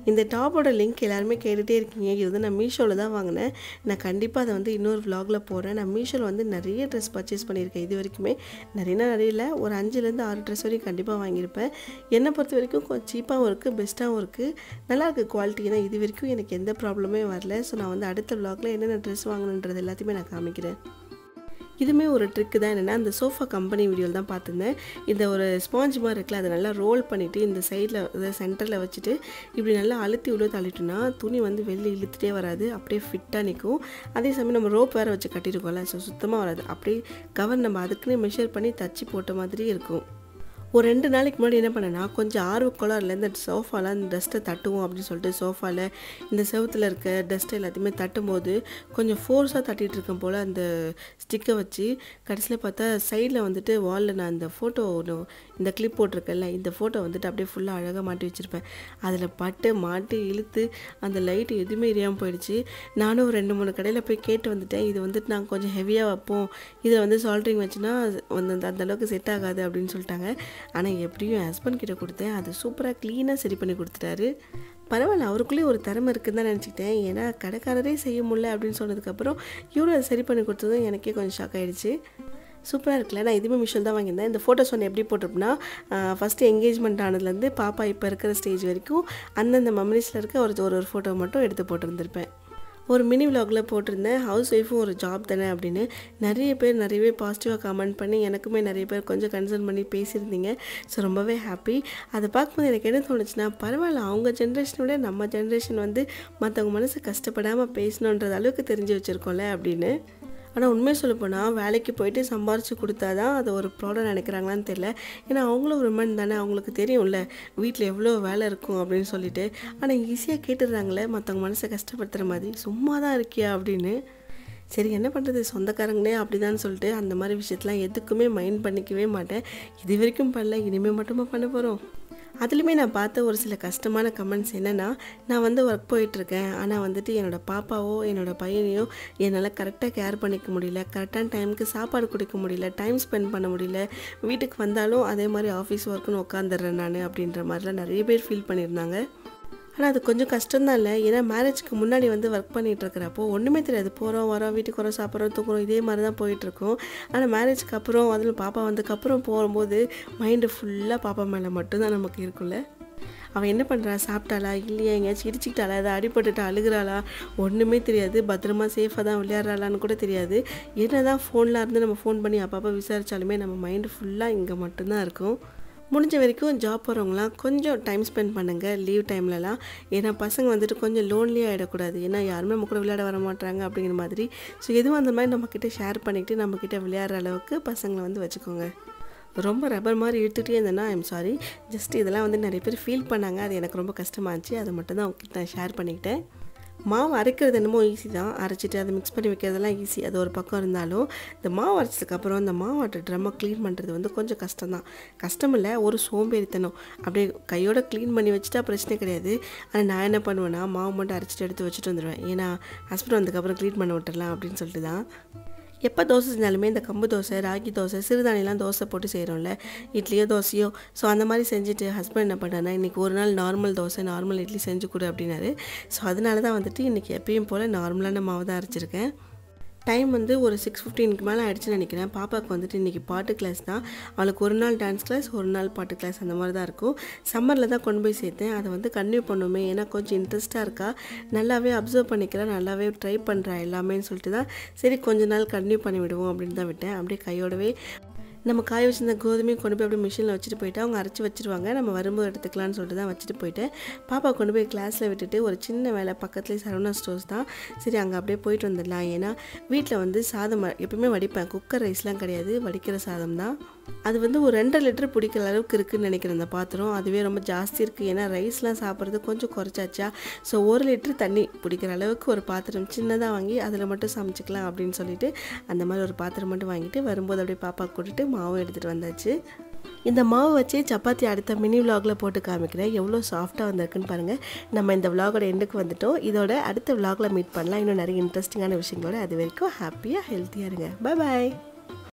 இந்த டாப்போட லிங்க் எல்லாருமே கேட்டுகிட்டே இருக்கீங்க இது வந்து நான் மீஷோவில் தான் வாங்கினேன் நான் கண்டிப்பாக அதை வந்து இன்னொரு vlogல போடுறேன் நான் மீஷோவில் வந்து நிறைய ட்ரெஸ் பர்ச்சேஸ் பண்ணியிருக்கேன் இது வரைக்குமே நிறையனா நிறைய இல்லை ஒரு அஞ்சுலேருந்து ஆறு ட்ரெஸ் வரைக்கும் கண்டிப்பாக வாங்கியிருப்பேன் என்னை பொறுத்த வரைக்கும் கொஞ்சம் சீப்பாகவும் இருக்குது பெஸ்ட்டாகவும் இருக்குது நல்லா இருக்குது குவாலிட்டி ஏன்னா இது வரைக்கும் எனக்கு எந்த ப்ராப்ளமே வரல ஸோ நான் வந்து அடுத்த vlogல என்னென்ன ட்ரெஸ் வாங்கணுன்றது எல்லாத்தையுமே நான் காமிக்கிறேன் இதுவுமே ஒரு ட்ரிக்கு தான் என்னென்னா அந்த சோஃபா கம்பெனி வீடியோவில் தான் பார்த்துருந்தேன் இந்த ஒரு ஸ்பாஞ்ச் மாதிரி இருக்குல்ல அதை நல்லா ரோல் பண்ணிவிட்டு இந்த சைடில் அதாவது சென்டரில் வச்சுட்டு இப்படி நல்லா அழுத்தி உள்ள தள்ளிட்டோம்னா துணி வந்து வெளில இழுத்துட்டே வராது அப்படியே ஃபிட்டாக நிற்கும் அதே சமயம் நம்ம ரோப் வேறு வச்சு கட்டியிருக்கோம்ல ஸோ சுத்தமாக வராது அப்படியே கவர் நம்ம அதுக்குன்னே மெஷர் பண்ணி தச்சு போட்ட மாதிரி இருக்கும் ஒரு ரெண்டு நாளைக்கு முன்னாடி என்ன பண்ணேன்னா கொஞ்சம் ஆர்வக்கோளாறுல இந்த சோஃபாலாம் இந்த டஸ்ட்டை தட்டுவோம் அப்படின்னு சொல்லிட்டு சோஃபாவில் இந்த செவுத்தில் இருக்க டஸ்ட் எல்லாத்தையுமே தட்டும்போது கொஞ்சம் ஃபோர்ஸாக தட்டிகிட்டு இருக்கும் போல் அந்த ஸ்டிக்கை வச்சு கடைசியில் பார்த்தா சைடில் வந்துட்டு வாலில் நான் இந்த ஃபோட்டோ ஒன்று இந்த கிளிப் போட்டிருக்கேன்ல இந்த ஃபோட்டோ வந்துட்டு அப்படியே ஃபுல்லாக அழகாக மாட்டி வச்சுருப்பேன் அதில் பட்டு மாட்டி இழுத்து அந்த லைட்டு எதுவுமே எரியாமல் போயிடுச்சு நானும் ஒரு ரெண்டு மூணு கடையில் போய் கேட்டு வந்துட்டேன் இது வந்துட்டு நாங்கள் கொஞ்சம் ஹெவியாக வைப்போம் இதில் வந்து சால்ட்ரிங் வச்சுன்னா வந்து அந்த அந்த அளவுக்கு செட் ஆகாது அப்படின்னு சொல்லிட்டாங்க ஆனால் எப்படியும் என் ஹஸ்பண்ட் கிட்ட கொடுத்தேன் அது சூப்பராக க்ளீனாக சரி பண்ணி கொடுத்துட்டாரு பரவாயில்ல அவருக்குள்ளேயே ஒரு திறமை இருக்குன்னு தான் நினச்சிக்கிட்டேன் ஏன்னா கடைக்காரரே செய்ய முடியல அப்படின்னு சொன்னதுக்கப்புறம் இவரும் அதை சரி பண்ணி கொடுத்ததும் எனக்கே கொஞ்சம் ஷாக் ஆகிடுச்சு சூப்பராக இருக்குல்ல நான் இதுவுமே மிஷில் தான் வாங்கியிருந்தேன் இந்த ஃபோட்டோஸ் ஒன்று எப்படி போட்டிருப்பேன்னா ஃபஸ்ட்டு என்கேஜ்மெண்ட் ஆனதுலேருந்து பாப்பா இப்போ இருக்கிற ஸ்டேஜ் வரைக்கும் அந்தந்த மெமரிஸில் இருக்க ஒரு ஒரு ஒரு ஃபோட்டோ மட்டும் எடுத்து போட்டிருந்திருப்பேன் ஒரு மினி விலாகில் போட்டிருந்தேன் ஹவுஸ் ஒய்ஃபும் ஒரு ஜாப் தானே அப்படின்னு நிறைய பேர் நிறையவே பாசிட்டிவாக கமெண்ட் பண்ணி எனக்குமே நிறைய பேர் கொஞ்சம் கன்சர்ன் பண்ணி பேசியிருந்தீங்க ஸோ ரொம்பவே ஹாப்பி அதை பார்க்கும்போது எனக்கு என்ன தோணுச்சுன்னா பரவாயில்ல அவங்க ஜென்ரேஷனை விட நம்ம ஜென்ரேஷன் வந்து மற்றவங்க மனசு கஷ்டப்படாமல் பேசணுன்றது அளவுக்கு தெரிஞ்சு வச்சுருக்கோம்ல அப்படின்னு ஆனால் உண்மையை சொல்லப்போனால் வேலைக்கு போயிட்டு சம்பாரித்து கொடுத்தா தான் அதை ஒரு ப்ராடக்ட் நினைக்கிறாங்களான்னு தெரியல ஏன்னா அவங்களும் ஒரு உமன் தானே அவங்களுக்கு தெரியும்ல வீட்டில் எவ்வளோ வேலை இருக்கும் அப்படின்னு சொல்லிட்டு ஆனால் ஈஸியாக கேட்டுடுறாங்களே மற்றவங்க மனசை கஷ்டப்படுத்துகிற மாதிரி சும்மா தான் இருக்கியா அப்படின்னு சரி என்ன பண்ணுறது சொந்தக்காரங்களே அப்படிதான் சொல்லிட்டு அந்த மாதிரி விஷயத்தெலாம் எதுக்குமே மைண்ட் பண்ணிக்கவே மாட்டேன் இது வரைக்கும் பண்ணல இனிமேல் மட்டுமா பண்ண போகிறோம் அதுலேயுமே நான் பார்த்த ஒரு சில கஷ்டமான கமெண்ட்ஸ் என்னென்னா நான் வந்து ஒர்க் போயிட்டுருக்கேன் ஆனால் வந்துட்டு என்னோடய பாப்பாவோ என்னோடய பையனையோ என்னால் கரெக்டாக கேர் பண்ணிக்க முடியல கரெக்டான டைமுக்கு சாப்பாடு கொடுக்க முடியல டைம் ஸ்பெண்ட் பண்ண முடியல வீட்டுக்கு வந்தாலும் அதே மாதிரி ஆஃபீஸ் ஒர்க்குன்னு உட்காந்துடுறேன் நான் அப்படின்ற மாதிரிலாம் நிறைய பேர் ஃபீல் பண்ணியிருந்தாங்க ஆனால் அது கொஞ்சம் கஷ்டம்தான் இல்லை ஏன்னா மேரேஜ்க்கு முன்னாடி வந்து ஒர்க் பண்ணிகிட்டு இருக்கிறப்போ ஒன்றுமே தெரியாது போகிறோம் வரோம் வீட்டுக்கு வரோம் சாப்பிட்றோம் தூக்குறோம் இதே மாதிரி தான் போயிட்டுருக்கோம் ஆனால் மேரேஜ்க்கு அப்புறம் அதில் பாப்பா வந்ததுக்கப்புறம் போகும்போது மைண்டு ஃபுல்லாக பாப்பா மேலே மட்டும்தான் நமக்கு இருக்குல்ல அவள் என்ன பண்ணுறா சாப்பிட்டாளா இல்லையா எங்கேயாச்சும் இடிச்சிக்கிட்டாளா ஏதாவது அடிபட்டுட்டா அழுகிறாளா ஒன்றுமே தெரியாது பத்திரமா சேஃபாக தான் விளையாடுறாளான்னு கூட தெரியாது என்ன தான் ஃபோனில் இருந்து நம்ம ஃபோன் பண்ணி அப்பப்போ விசாரித்தாலுமே நம்ம மைண்டு ஃபுல்லாக இங்கே மட்டும்தான் இருக்கும் முடிஞ்ச வரைக்கும் ஜாப் போகிறவங்களாம் கொஞ்சம் டைம் ஸ்பெண்ட் பண்ணுங்கள் லீவ் டைம்லலாம் ஏன்னா பசங்க வந்துட்டு கொஞ்சம் லோன்லியாக ஆகிடக்கூடாது ஏன்னா யாருமே நம்ம கூட விளையாட வர மாட்டாங்க அப்படிங்கிற மாதிரி ஸோ எதுவும் அந்த மாதிரி நம்மக்கிட்ட ஷேர் பண்ணிக்கிட்டு நம்மக்கிட்ட விளையாடுற அளவுக்கு பசங்களை வந்து வச்சுக்கோங்க ரொம்ப ரப்பர் மாதிரி இழுத்துட்டே இருந்தேன்னா ஐம் சாரி ஜஸ்ட் இதெல்லாம் வந்து நிறைய பேர் ஃபீல் பண்ணாங்க அது எனக்கு ரொம்ப கஷ்டமாச்சு அதை மட்டும் தான் உங்ககிட்ட நான் ஷேர் பண்ணிக்கிட்டேன் மாவு அரைக்கிறது என்னமோ ஈஸி தான் அரைச்சிட்டு அதை மிக்ஸ் பண்ணி வைக்கிறதெல்லாம் ஈஸி அது ஒரு பக்கம் இருந்தாலும் இந்த மாவு அரைச்சதுக்கப்புறம் இந்த மாவாட்ட ட்ரம்மை க்ளீன் பண்ணுறது வந்து கொஞ்சம் கஷ்டம் தான் கஷ்டம் இல்லை ஒரு சோம்பேறித்தனம் அப்படியே கையோட க்ளீன் பண்ணி வச்சுட்டா பிரச்சனை கிடையாது ஆனால் நான் என்ன பண்ணுவேன்னா மாவு மட்டும் அரைச்சிட்டு எடுத்து வச்சுட்டு வந்துடுவேன் ஏன்னா ஹஸ்பண்ட் வந்ததுக்கப்புறம் க்ளீன் பண்ண விட்டுறலாம் அப்படின்னு சொல்லிட்டு தான் எப்போ தோசை செஞ்சாலுமே இந்த கம்பு தோசை ராகி தோசை சிறுதானியெலாம் தோசை போட்டு செய்கிறோம்ல இட்லியோ தோசையோ ஸோ அந்த மாதிரி செஞ்சுட்டு ஹஸ்பண்ட் என்ன பண்ணாருன்னா இன்றைக்கி ஒரு நாள் நார்மல் தோசை நார்மல் இட்லி செஞ்சு கொடு அப்படின்னாரு ஸோ அதனால தான் வந்துட்டு இன்றைக்கி எப்பயும் போல் நார்மலான மாவு தான் அரைச்சிருக்கேன் டைம் வந்து ஒரு சிக்ஸ் ஃபிஃப்டீனுக்கு மேலே ஆயிடுச்சுன்னு நினைக்கிறேன் பாப்பாவுக்கு வந்துட்டு இன்றைக்கி பாட்டு கிளாஸ் தான் அவளுக்கு ஒரு நாள் டான்ஸ் கிளாஸ் ஒரு நாள் பாட்டு கிளாஸ் அந்த மாதிரி தான் இருக்கும் சம்மரில் தான் கொண்டு போய் சேர்த்தேன் அதை வந்து கன்டினியூ பண்ணுமே ஏன்னா கொஞ்சம் இன்ட்ரெஸ்ட்டாக இருக்கா நல்லாவே அப்சர்வ் பண்ணிக்கிறா நல்லாவே ட்ரை பண்ணுறா எல்லாமேன்னு சொல்லிட்டு தான் சரி கொஞ்ச நாள் கன்டினியூ பண்ணி விடுவோம் அப்படின்னு தான் விட்டேன் அப்படியே கையோடவே நம்ம காய வச்சிருந்த கோதுமையும் கொண்டு போய் அப்படியே மிஷினில் வச்சுட்டு போயிட்டு அவங்க அரைச்சி வச்சிருவாங்க நம்ம வரும்போது எடுத்துக்கலாம்னு சொல்லிட்டு தான் வச்சுட்டு போயிட்டேன் பாப்பா கொண்டு போய் கிளாஸில் விட்டுட்டு ஒரு சின்ன வேலை பக்கத்துலேயே சரவணா ஸ்டோர்ஸ் தான் சரி அங்கே அப்படியே போயிட்டு வந்துடலாம் ஏன்னா வீட்டில் வந்து சாதம் வ- எப்பயுமே வடிப்பேன் குக்கர் ரைஸ்லாம் கிடையாது வடிக்கிற சாதம் தான் அது வந்து ஒரு ரெண்டரை லிட்டர் பிடிக்கிற அளவுக்கு இருக்குன்னு நினைக்கிறேன் அந்த பாத்திரம் அதுவே ரொம்ப ஜாஸ்தி இருக்குது ஏன்னா ரைஸ்லாம் சாப்பிட்றது கொஞ்சம் குறைச்சாச்சா ஸோ ஒரு லிட்டர் தண்ணி பிடிக்கிற அளவுக்கு ஒரு பாத்திரம் சின்னதாக வாங்கி அதில் மட்டும் சமைச்சிக்கலாம் அப்படின்னு சொல்லிட்டு அந்த மாதிரி ஒரு பாத்திரம் மட்டும் வாங்கிட்டு வரும்போது அப்படியே பாப்பா கூட்டிட்டு மாவும் எடுத்துகிட்டு வந்தாச்சு இந்த மாவு வச்சு சப்பாத்தி அடுத்த மினி விலாகில் போட்டு காமிக்கிறேன் எவ்வளோ சாஃப்டாக வந்திருக்குன்னு பாருங்கள் நம்ம இந்த விலாகோட எண்டுக்கு வந்துட்டோம் இதோட அடுத்த விலாகில் மீட் பண்ணலாம் இன்னும் நிறைய இன்ட்ரெஸ்டிங்கான விஷயங்களோட அது வரைக்கும் ஹாப்பியாக ஹெல்த்தியாக இருங்க பை பாய்